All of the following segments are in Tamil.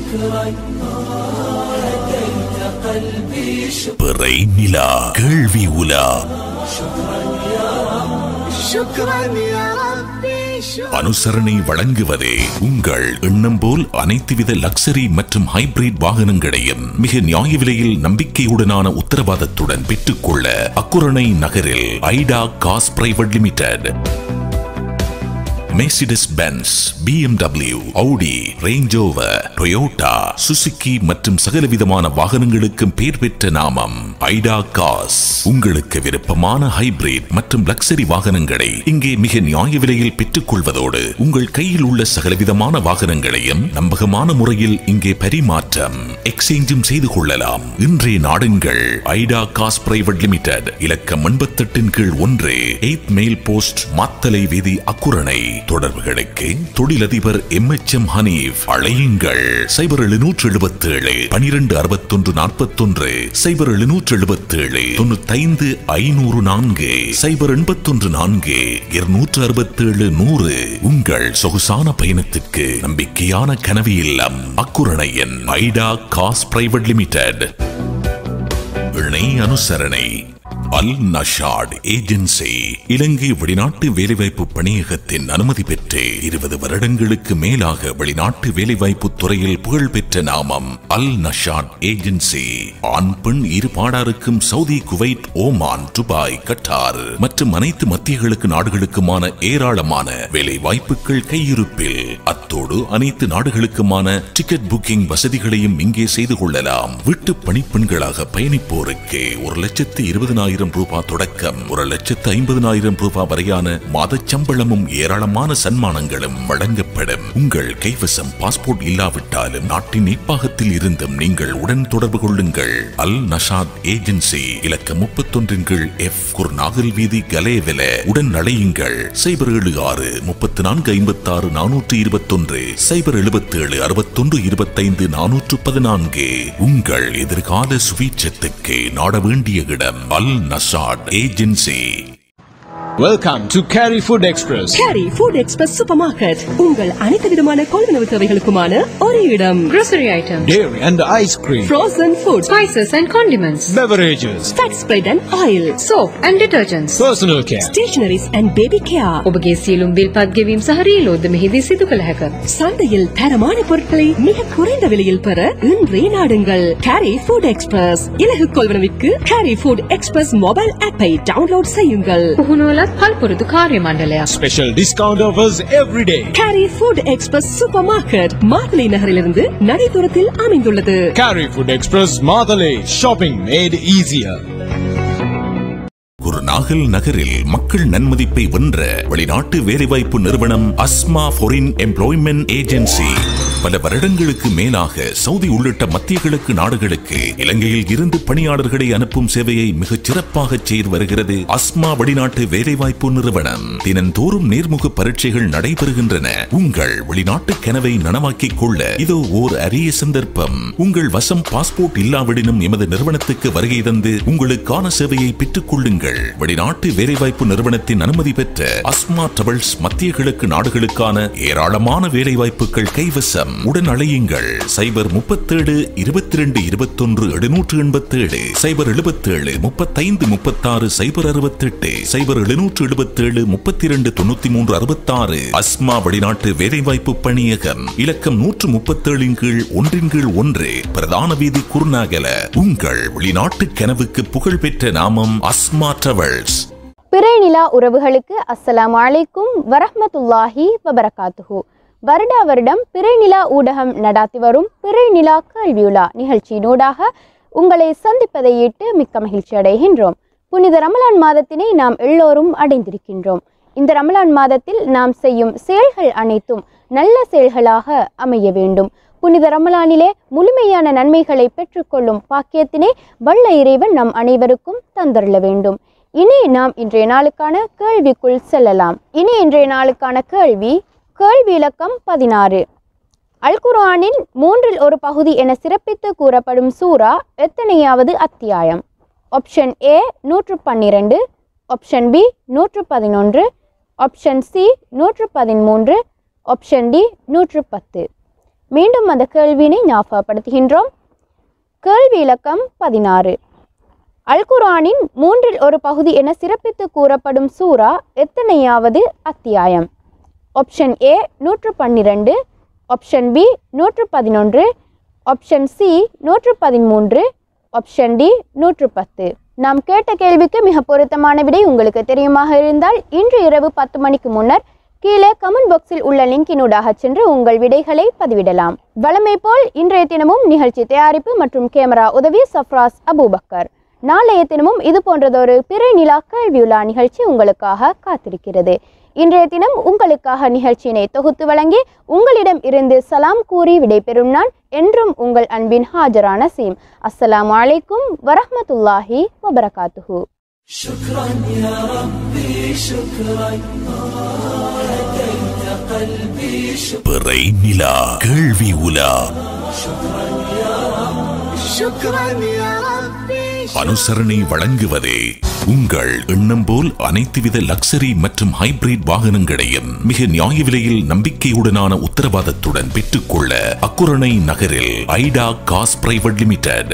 பிறை நிலா கேள்வி உலா شكرا يا ربي شكرا அனுசரணை வழங்குவதே உங்கள் எண்ணம் போல் அனைத்துவித லக்ஸரி மற்றும் ஹைபிரிட் வாகனங்களையும் மிக நியாய விலையில் நம்பிக்கையுடனான உத்தரவாதத்துடன் பெற்றுக்கொள்ள அக்குரணை நகரில் Aida gas private limited Mercedes Benz BMW Audi Range Rover Toyota Suzuki மற்றும் சகலவிதமான வாகனங்களுக்கும் பெயர் பெற்ற நாமம் ஐடா காஸ் உங்களுக்கு விருப்பமான ஹைபிரிட் மற்றும் லக்ஸரி வாகனங்களை இங்கே மிக நியாய விலையில் பெற்றுக் கொள்வதோடு உங்கள் கையில் உள்ள சகலவிதமான வாகனங்களையும் நம்பகமான முறையில் இங்கே பரிமாற்றம் எக்ஸ்சேஞ்சும் செய்து கொள்ளலாம் இன்றைய நாடுங்கள் ஐடா காஸ் பிரைவேட் லிமிடெட் இலக்கம் எண்பத்தெட்டின் கீழ் ஒன்று எய்த் மெயில் போஸ்ட் மாத்தலை வீதி அக்குரணை தொடர்புகளுக்கு தொழிலதிபர் எம் எச் எம் ஹனீப் அழையுங்கள் சைபர் எழுநூற்று எழுபத்தி ஏழு பனிரெண்டு அறுபத்தொன்று நாற்பத்தொன்று சைபர் எழுநூற்று எழுபத்தி ஏழு தொண்ணூத்தைந்து ஐநூறு நான்கு சைபர் எண்பத்தொன்று நான்கு இருநூற்று அறுபத்தேழு நூறு உங்கள் சொகுசான பயணத்திற்கு நம்பிக்கையான கனவு இல்லம் அக்குரணையின் ஐடா காஸ் பிரைவேட் லிமிடெட் இணை அனுசரணை அல் நஷாட் ஏஜென்சி இலங்கை வெளிநாட்டு வேலைவாய்ப்பு பணியகத்தின் அனுமதி பெற்று இருபது வருடங்களுக்கு மேலாக வெளிநாட்டு வேலைவாய்ப்பு துறையில் புகழ்பெற்ற நாமம் அல் நஷாட் ஏஜென்சி ஆண் பெண் இரு பாடாருக்கும் Saudi Kuwait Oman Dubai Qatar மற்றும் அனைத்து மத்தியகிழக்கு நாடுகளுக்குமான ஏராளமான வேலை வாய்ப்புகள் கையிருப்பில் அத்தோடு அனைத்து நாடுகளுக்குமான டிக்கெட் புக்கிங் வசதிகளையும் இங்கே செய்து கொள்ளலாம் வீட்டு பணிப்பெண்களாக பயணிப்போருக்கு ஒரு லட்சத்து இருபதனாயிரம் ரூபாய் தொடக்கம் ஒரு லட்சத்து ஐம்பதனாயிரம் ரூபாய் வரையான மாதச் சம்பளமும் ஏராளமான சன்மானங்களும் வழங்கப்படும் உங்கள் கைவசம் பாஸ்போர்ட் இல்லாவிட்டாலும் நாட்டின் நிர்வாகத்தில் இருந்தும் நீங்கள் உடன் தொடர்பு கொள்ளுங்கள் அல் நஷாத் ஏஜென்சி இலக்கம் முப்பத்தொன்றின் கீழ் எஃப் குர்நாகல் வீதி கலேவெல உடன் அழையுங்கள் சைபர் ஏழு ஆறு முப்பத்தி நான்கு ஐம்பத்தி ஆறு நானூற்று இருபத்தொன்று சைபர் எழுபத்தி ஏழு அறுபத்தொன்று இருபத்தைந்து நானூற்று பதினான்கு உங்கள் எதிர்கால சுவீட்சத்துக்கு நாட வேண்டிய இடம் Al Nashat agency Welcome to Carry Food Express. Carry Food Express supermarket உங்கள் அனைத்து விதமான கொள்வனவு தேவைகளுக்குமான ஒரே இடம் grocery items, Dairy and ice cream. frozen food spices and condiments, Beverages. fat spread and oil soap and detergents. Personal care. stationaries and baby care ඔබගේ සියලුම් බිල්පත් ගෙවීම් සහ රීලෝඩ්ද මෙහිදී සිදු කළ හැක. சந்தையில் தரமான பொருட்களை மிக குறைந்த விலையில் பெற இன்றே நாடுங்கள் கேரி ஃபுட் எக்ஸ்பிரஸ் இலகு கொள்வனவிற்கு கேரி ஃபுட் எக்ஸ்பிரஸ் மொபைல் ஆப்பை டவுன்லோட் செய்யுங்கள் පුහුණුවලත් පල්පුරුදු කාර්ය මණ්ඩලයක්. Special discount offers every day. Carry Food Express supermarket மார்கலை நகரிலிருந்து நடைதூரத்தில் அமைந்துள்ளது Carry Food Express Madale. Shopping made easier. Kurunegala நகரில் மக்கள் நன்மதிப்பை வென்ற வெளிநாட்டு வேலைவாய்ப்பு நிறுவனம் அஸ்மா ஃபாரின் எம்ப்ளாய்மெண்ட் ஏஜென்சி பல வருடங்களுக்கு மேலாக சவுதி உள்ளிட்ட மத்திய கிழக்கு நாடுகளுக்கு இலங்கையில் இருந்து பணியாளர்களை அனுப்பும் சேவையை மிகச் சிறப்பாக செய்து வருகிறது அஸ்மா வெளிநாட்டு வேலைவாய்ப்பு நிறுவனம் தினந்தோறும் நேர்முக பரீட்சைகள் நடைபெறுகின்றன உங்கள் வெளிநாட்டு கனவை நனவாக்கிக் கொள்ள இதோ ஓர் அரிய சந்தர்ப்பம் உங்கள் வசம் பாஸ்போர்ட் இல்லாவிடனும் எமது நிறுவனத்துக்கு வருகை தந்து உங்களுக்கான சேவையை பெற்றுக் கொள்ளுங்கள் வெளிநாட்டு வேலைவாய்ப்பு நிறுவனத்தின் அனுமதி பெற்ற அஸ்மா டிராவல்ஸ் மத்திய கிழக்கு நாடுகளுக்கான ஏராளமான வேலைவாய்ப்புகள் கைவசம் உடன் அழையுங்கள் சைபர் முப்பத்தேழு இருபத்தி ரெண்டு இருபத்தொன்று எழுநூற்று எண்பத்தேழு சைபர் எழுபத்தேழு முப்பத்தைந்து முப்பத்தாறு சைபர் அறுபத்தெட்டு சைபர் எழுநூற்று எழுபத்தேழு முப்பத்தி இரண்டு தொண்ணூத்தி மூன்று அறுபத்தாறு அஸ்மா வெளிநாட்டு வேலைவாய்ப்பு பணியகம் இலக்கம் நூற்று முப்பத்தேழின் கீழ் ஒன்றின் கீழ் ஒன்று பிரதான வீதி குருநாகல உங்கள் வெளிநாட்டு கனவுக்கு புகழ்பெற்ற நாமம் அஸ்மா டிராவல்ஸ் பிறை நிலா உறவுகளுக்கு அஸ்ஸலாமு அலைக்கும் வரஹ்மத்துல்லாஹி வபரகாத்துஹு வருடா வருடம் பிறை நிலா ஊடகம் நடாத்தி வரும் பிறை நிலா கேள்வியுலா நிகழ்ச்சியினூடாக உங்களை சந்திப்பதை இட்டு மிக்க மகிழ்ச்சி அடைகின்றோம் புனித ரமலான் மாதத்தினை நாம் எல்லோரும் அடைந்திருக்கின்றோம் இந்த ரமலான் மாதத்தில் நாம் செய்யும் செயல்கள் அனைத்தும் நல்ல செயல்களாக அமைய வேண்டும் புனித ரமலானிலே முழுமையான நன்மைகளை பெற்றுக்கொள்ளும் பாக்கியத்தினை வல்ல இறைவன் நம் அனைவருக்கும் தந்தருள வேண்டும் இனி நாம் இன்றைய நாளுக்கான கேள்விக்குள் செல்லலாம் இனி இன்றைய நாளுக்கான கேள்வி கேள்வி இலக்கம் பதினாறு அல் குர்ஆனின் மூன்றில் ஒரு பகுதி என சிறப்பித்து கூறப்படும் சூரா எத்தனையாவது அத்தியாயம் ஆப்ஷன் ஏ நூற்று பன்னிரண்டு ஆப்ஷன் பி நூற்று பதினொன்று ஆப்ஷன் சி நூற்று பதிமூன்று ஆப்ஷன் டி நூற்று பத்து மீண்டும் அந்த கேள்வியினை ஞாபகப்படுத்துகின்றோம் கேள்வி இலக்கம் பதினாறு அல் குர்ஆனின் மூன்றில் ஒரு பகுதி என சிறப்பித்து கூறப்படும் சூரா எத்தனையாவது அத்தியாயம் ஆப்ஷன் ஏ நூற்று பன்னிரண்டு ஆப்ஷன் பி நூற்று பதினொன்று ஆப்ஷன் சி நூற்று பதிமூன்று ஆப்ஷன் டி நூற்று பத்து நாம் கேட்ட கேள்விக்கு மிக பொருத்தமான விடை உங்களுக்கு தெரியுமாக இருந்தால் இன்று இரவு பத்து மணிக்கு முன்னர் கீழே கமெண்ட் பாக்ஸில் உள்ள லிங்கினூடாக சென்று உங்கள் விடைகளை பதிவிடலாம் வழமை போல் இன்றைய தினமும் நிகழ்ச்சி தயாரிப்பு மற்றும் கேமரா உதவி சஃப்ராஸ் அபூபக்கர் நாளைய தினமும் இது போன்றதொரு பிறை நிலா கேள்வியுலா நிகழ்ச்சி உங்களுக்காக காத்திருக்கிறது இன்றைய தினம் உங்களுக்காக நிகழ்ச்சியினை தொகுத்து வழங்கி உங்களிடம் இருந்து சலாம் கூறி விடைபெறும் நான் என்றும் உங்கள் அன்பின் ஹாஜரான சீம் அஸ்ஸலாமு அலைக்கும் வரஹ்மத்துல்லாஹி வபரகாத்துஹு شكرا يا ربي شكرا هديت قلبي شكرا பிறை நிலா கேள்வி உலா شكرا يا ربي அனுசரணை வழங்குவது உங்கள் எண்ணம் போல் அனைத்துவித லக்ஸரி மற்றும் ஹைபிரிட் வாகனங்களையும் மிக நியாய விலையில் நம்பிக்கையுடனான உத்தரவாதத்துடன் பெற்றுக்கொள்ள அக்குரணை நகரில் Aida gas private limited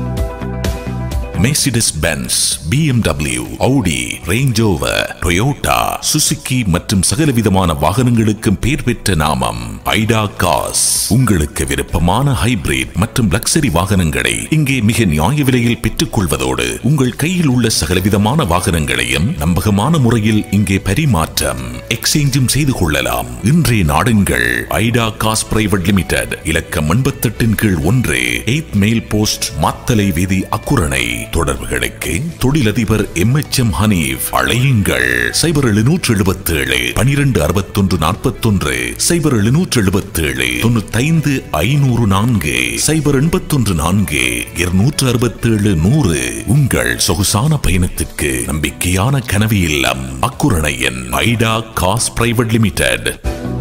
Mercedes Benz BMW Audi Range Rover Toyota Suzuki மற்றும் சகலவிதமான வாகனங்களுக்கும் பெயர் பெற்ற நாமம் ஐடா காஸ் உங்களுக்கு விருப்பமான ஹைபிரிட் மற்றும் லக்ஸரி வாகனங்களை இங்கே மிக நியாய விலையில் பெற்றுக் கொள்வதோடு உங்கள் கையில் உள்ள சகலவிதமான வாகனங்களையும் நம்பகமான முறையில் இங்கே பரிமாற்றம் எக்ஸ்சேஞ்சும் செய்து கொள்ளலாம் இன்றைய நாடுங்கள் ஐடா காஸ் பிரைவேட் லிமிடெட் இலக்கம் எண்பத்தெட்டின் கீழ் ஒன்று எய்த் மெயில் போஸ்ட் மாத்தலை வீதி அக்குரணை தொடர்புகளுக்கு தொழிலதிபர் எம் எச் எம் ஹனீப் அழையுங்கள் சைபர் எழுநூற்று எழுபத்தி ஏழு பனிரெண்டு அறுபத்தொன்று நாற்பத்தொன்று சைபர் எழுநூற்று எழுபத்தி ஏழு தொண்ணூத்தைந்து ஐநூறு நான்கு சைபர் எண்பத்தொன்று நான்கு இருநூற்று அறுபத்தேழு நூறு உங்கள் சொகுசான பயணத்திற்கு நம்பிக்கையான கனவு இல்லம் அக்குரணையின் ஐடா காஸ் பிரைவேட் லிமிடெட்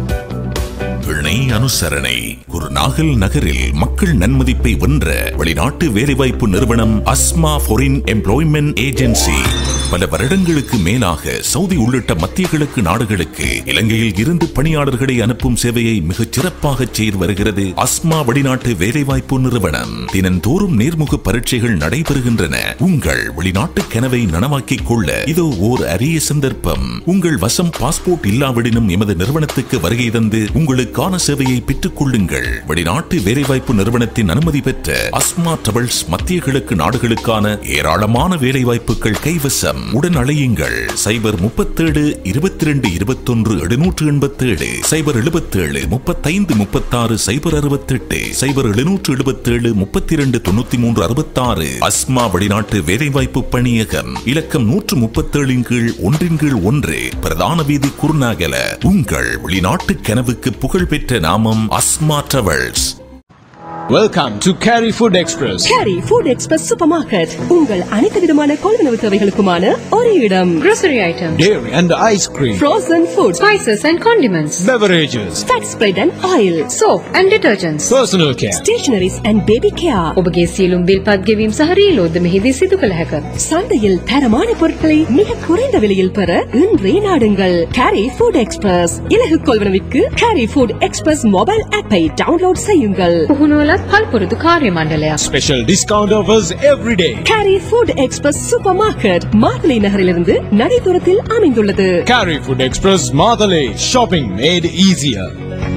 இணை அனுசரணை குருநாகல் நகரில் மக்கள் நன்மதிப்பை வென்ற வெளிநாட்டு வேலைவாய்ப்பு நிறுவனம் அஸ்மா ஃபாரின் எம்ப்ளாய்மெண்ட் ஏஜென்சி பல வருடங்களுக்கு மேலாக சவுதி உள்ளிட்ட மத்திய கிழக்கு நாடுகளுக்கு இலங்கையில் இருந்து பணியாளர்களை அனுப்பும் சேவையை மிகச் சிறப்பாக செய்து வருகிறது அஸ்மா வெளிநாட்டு வேலைவாய்ப்பு நிறுவனம் தினந்தோறும் நேர்முக பரீட்சைகள் நடைபெறுகின்றன உங்கள் வெளிநாட்டு கனவை நனவாக்கிக் கொள்ள இதோ ஓர் அரிய சந்தர்ப்பம் உங்கள் வசம் பாஸ்போர்ட் இல்லாவிடனும் எமது நிறுவனத்துக்கு வருகை தந்து உங்களுக்கான சேவையை பெற்றுக் கொள்ளுங்கள் வெளிநாட்டு வேலைவாய்ப்பு நிறுவனத்தின் அனுமதி பெற்ற அஸ்மா டிராவல்ஸ் மத்திய கிழக்கு நாடுகளுக்கான ஏராளமான வேலைவாய்ப்புகள் கைவசம் உடன் அழையுங்கள் சைபர் முப்பத்தேழு இருபத்தி ரெண்டு இருபத்தொன்று எழுநூற்று எண்பத்தேழு சைபர் எழுபத்தேழு முப்பத்தைந்து முப்பத்தாறு சைபர் அறுபத்தெட்டு சைபர் எழுநூற்று எழுபத்தேழு முப்பத்தி இரண்டு தொண்ணூத்தி மூன்று அறுபத்தாறு அஸ்மா வெளிநாட்டு வேலைவாய்ப்பு பணியகம் இலக்கம் நூற்று முப்பத்தேழின் கீழ் ஒன்றின் கீழ் ஒன்று பிரதான வீதி குருநாகல உங்கள் வெளிநாட்டு கனவுக்கு புகழ்பெற்ற நாமம் Asma travels Welcome to Carry Food Express. Carry Food Express supermarket உங்கள் அனைத்து விதமான கொள்வனவு தேவைகளுக்குமான ஒரே இடம் Grocery items, Dairy and ice cream. frozen foods, spices and condiments, Beverages. fat spread and oil, soap and detergents. Personal care. stationeries and baby care. ඔබගේ සියලුම් බිල්පත් ගෙවීම් සහ රීලෝඩ්ද මෙහිදී සිදු කළ හැක. சந்தையில் தரமான பொருட்களை மிக குறைந்த விலையில் பெற இன்றே நாடுங்கள் கேரி ஃபுட் எக்ஸ்பிரஸ் இலகு கொள்வனவிற்கு கேரி ஃபுட் எக்ஸ்பிரஸ் மொபைல் ஆப்பை டவுன்லோட் செய்யுங்கள் පුහුණුවලත් පල්පුරුදු කාර්ය මණ්ඩලයක්. Special discount offers every day. Carry Food Express supermarket மார்கலை நகரிலிருந்து நடைதூரத்தில் அமைந்துள்ளது Carry Food Express Madale. Shopping made easier.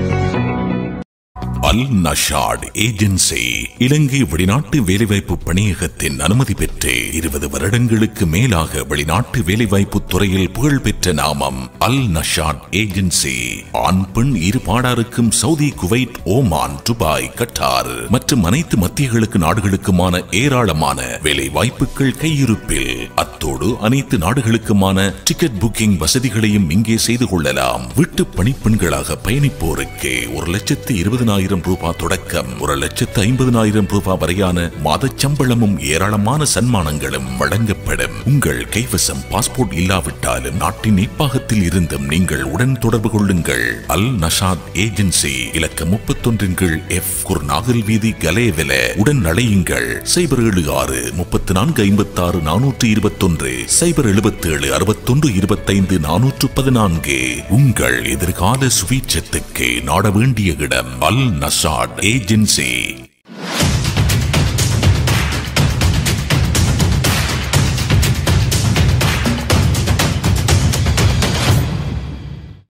Al Nashat agency Ilangai வெளிநாட்டு வேலைவாய்ப்பு பணியகத்தின் அனுமதி பெற்று இருபது வருடங்களுக்கு மேலாக வெளிநாட்டு வேலைவாய்ப்பு துறையில் புகழ்பெற்ற நாமம் அல் நஷாட் ஏஜென்சி ஆண் பெண் இரு பாடாருக்கும் Saudi Kuwait Oman Dubai Qatar மற்றும் அனைத்து மத்திய கிழக்கு நாடுகளுக்குமான ஏராளமான வேலை வாய்ப்புகள் கையிருப்பில் அத்தோடு அனைத்து நாடுகளுக்குமான டிக்கெட் புக்கிங் வசதிகளையும் இங்கே செய்து கொள்ளலாம் வீட்டு பணிப்பெண்களாக பயணிப்போருக்கு ஒரு லட்சத்து இருபதனாயிரம் ரூபாய் தொடக்கம் ஒரு லட்சத்து ஐம்பதனாயிரம் ரூபாய் வரையான மாதச் சம்பளமும் ஏராளமான சன்மானங்களும் வழங்கப்படும் உங்கள் கைவசம் பாஸ்போர்ட் இல்லாவிட்டாலும் நாட்டின் நிர்வாகத்தில் இருந்தும் நீங்கள் உடன் தொடர்பு கொள்ளுங்கள் அல் நஷாத் ஏஜென்சி இலக்கம் முப்பத்தொன்றின் கீழ் எஃப் குர்நாகல் வீதி கலேவெல உடன் அழையுங்கள் சைபர் ஏழு ஆறு முப்பத்தி நான்கு ஐம்பத்தி ஆறு நானூற்று இருபத்தொன்று சைபர் எழுபத்தி ஏழு அறுபத்தொன்று இருபத்தைந்து நானூற்று பதினான்கு உங்கள் எதிர்கால சுவீட்சத்துக்கு நாட வேண்டிய இடம் அல் நஷாத் அசாட் ஏஜென்சி